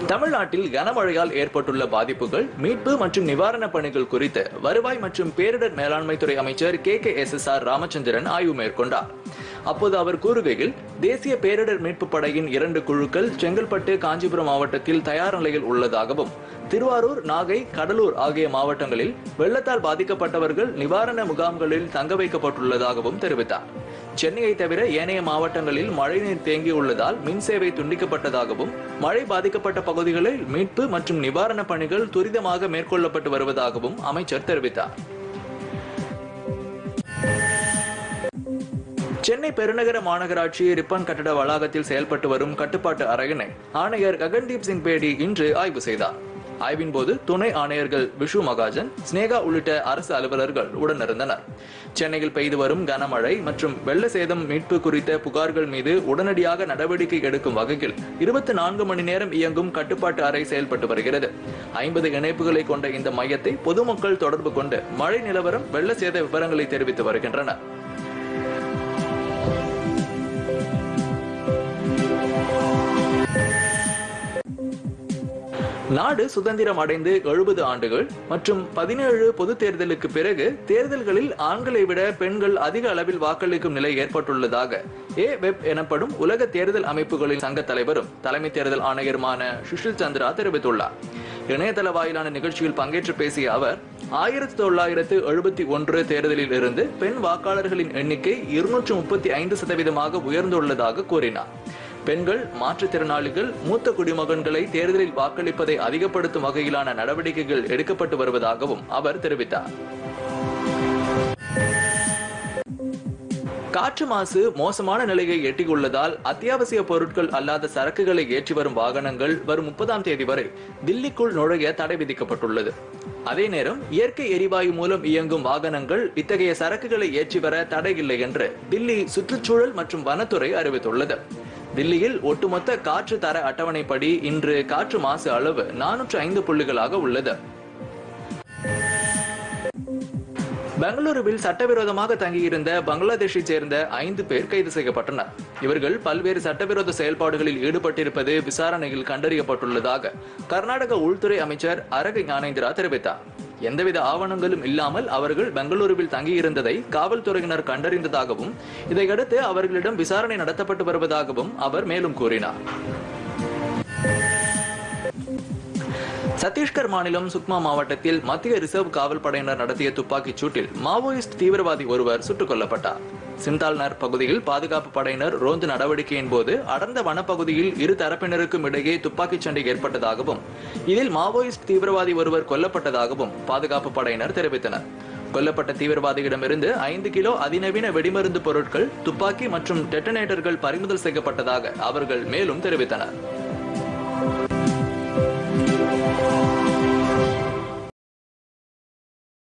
தமிழ்நாட்டில் கனமழையால் ஏற்பட்டுள்ள பாதிப்புகள் மீட்பு மற்றும் நிவாரணப் பணிகள் குறித்து வருவாய் மற்றும் பேரிடர் மேலாண்மை துறை அமைச்சர் K K S S R Ramachandran ஆய்வு மேற்கொண்டார் அப்போது அவர் கூறுகையில் தேசிய பேரிடர் மீட்பு படையின் இரண்டு குழுக்கள் செங்கல்பட்டு காஞ்சிபுரம் மாவட்டத்தில் தயார் நிலையில் உள்ளதாகவும் திருவாரூர் நாகை கடலூர் ஆகிய மாவட்டங்களில் வெள்ளத்தால் பாதிக்கப்பட்டவர்கள் நிவாரண முகாம்களில் தங்க வைக்கப்பட்டுள்ளதாகவும் தெரிவித்தார் சென்னையை தவிர ஏனைய மாவட்டங்களில் மழைநீர் தேங்கியுள்ளதால் மின் சேவை துண்டிக்கப்பட்டதாகவும் மழை பாதிக்கப்பட்ட பகுதிகளில் மீட்பு மற்றும் நிவாரணப் பணிகள் துரிதமாக மேற்கொள்ளப்பட்டு வருவதாகவும் அமைச்சர் தெரிவித்தார் சென்னை பெருநகர மாநகராட்சி ரிப்பன் கட்டட வளாகத்தில் செயல்பட்டு வரும் கட்டுப்பாட்டு அறையினை ஆணையர் ககன்தீப் சிங் பேடி இன்று ஆய்வு செய்தார் ஆய்வின் போது துணை ஆணையர்கள் விஷு மகாஜன் ஸ்னேகா உள்ளிட்ட அரசு அலுவலர்கள் உடனிருந்தனர் சென்னையில் பெய்து வரும் கனமழை மற்றும் வெள்ள சேதம் மீட்பு குறித்த புகார்கள் மீது உடனடியாக நடவடிக்கை எடுக்கும் வகையில் இருபத்தி நான்கு மணி நேரம் இயங்கும் கட்டுப்பாட்டு அறை செயல்பட்டு வருகிறது ஐம்பது இணைப்புகளை கொண்ட இந்த மையத்தை பொதுமக்கள் தொடர்பு கொண்டு மழை நிலவரம் வெள்ள சேத விவரங்களை தெரிவித்து வருகின்றனர் நாடு சுதந்திரம் அடைந்து எழுபது ஆண்டுகள் மற்றும் பதினேழு பொது தேர்தலுக்கு பிறகு தேர்தல்களில் ஆண்களை விட பெண்கள் அதிக அளவில் வாக்களிக்கும் நிலை ஏற்பட்டுள்ளதாக ஏ வெப் எனப்படும் உலக தேர்தல் அமைப்புகளின் சங்க தலைவரும் தலைமை தேர்தல் ஆணையருமான சுஷில் சந்திரா தெரிவித்துள்ளார் இணையதள வாயிலான நிகழ்ச்சியில் பங்கேற்று பேசிய அவர் ஆயிரத்தி தொள்ளாயிரத்து எழுபத்தி ஒன்று தேர்தலில் இருந்து பெண் வாக்காளர்களின் எண்ணிக்கை இருநூற்று முப்பத்தி ஐந்து சதவீதமாக உயர்ந்துள்ளதாக கூறினார் பெண்கள் மாற்றுத்திறனாளிகள் மூத்த குடிமகன்களை தேர்தலில் வாக்களிப்பதை அதிகப்படுத்தும் வகையிலான நடவடிக்கைகள் எடுக்கப்பட்டு வருவதாகவும் அவர் தெரிவித்தார் காற்று மாசு மோசமான நிலையை எட்டியுள்ளதால் அத்தியாவசிய பொருட்கள் அல்லாத சரக்குகளை ஏற்றி வரும் வாகனங்கள் வரும் முப்பதாம் தேதி வரை தில்லிக்குள் நுழைய தடை விதிக்கப்பட்டுள்ளது அதே நேரம் இயற்கை எரிவாயு மூலம் இயங்கும் வாகனங்கள் இத்தகைய சரக்குகளை ஏற்றி வர தடை இல்லை என்று தில்லி சுற்றுச்சூழல் மற்றும் வனத்துறை அறிவித்துள்ளது தில்லியில் ஒட்டுமொத்த காற்று தர அட்டவணைப்படி இன்று காற்று மாசு அளவு நானூற்று ஐந்து புள்ளிகளாக உள்ளது பெங்களூருவில் சட்டவிரோதமாக தங்கியிருந்த பங்களாதேஷை சேர்ந்த ஐந்து பேர் கைது செய்யப்பட்டனர் இவர்கள் பல்வேறு சட்டவிரோத செயல்பாடுகளில் ஈடுபட்டிருப்பது விசாரணையில் கண்டறியப்பட்டுள்ளதாக கர்நாடக உள்துறை அமைச்சர் அரக ஞானேந்திரா தெரிவித்தார் எந்தவித ஆவணங்களும் இல்லாமல் அவர்கள் பெங்களூருவில் தங்கியிருந்ததை காவல்துறையினர் கண்டறிந்ததாகவும் இதையடுத்து அவர்களிடம் விசாரணை நடத்தப்பட்டு வருவதாகவும் அவர் மேலும் கூறினார் சத்தீஸ்கர் மாநிலம் சுக்மா மாவட்டத்தில் மத்திய ரிசர்வ் காவல் படையினர் நடத்திய துப்பாக்கிச் சூட்டில் மாவோயிஸ்ட் தீவிரவாதி ஒருவர் சுட்டுக் கொல்லப்பட்டார் சிம்தால்னர் பகுதியில் பாதுகாப்பு படையினர் ரோந்து நடவடிக்கையின் போது அடர்ந்த வனப்பகுதியில் இரு தரப்பினருக்கும் இடையே துப்பாக்கிச் சண்டை ஏற்பட்டதாகவும் இதில் மாவோயிஸ்ட் தீவிரவாதி ஒருவர் கொல்லப்பட்டதாகவும் பாதுகாப்பு படையினர் தெரிவித்தனர் கொல்லப்பட்ட தீவிரவாதியிடமிருந்து ஐந்து கிலோ அதிநவீன வெடிமருந்து பொருட்கள் துப்பாக்கி மற்றும் டெட்டனேட்டர்கள் பறிமுதல் செய்யப்பட்டதாக அவர்கள் மேலும் தெரிவித்தனர்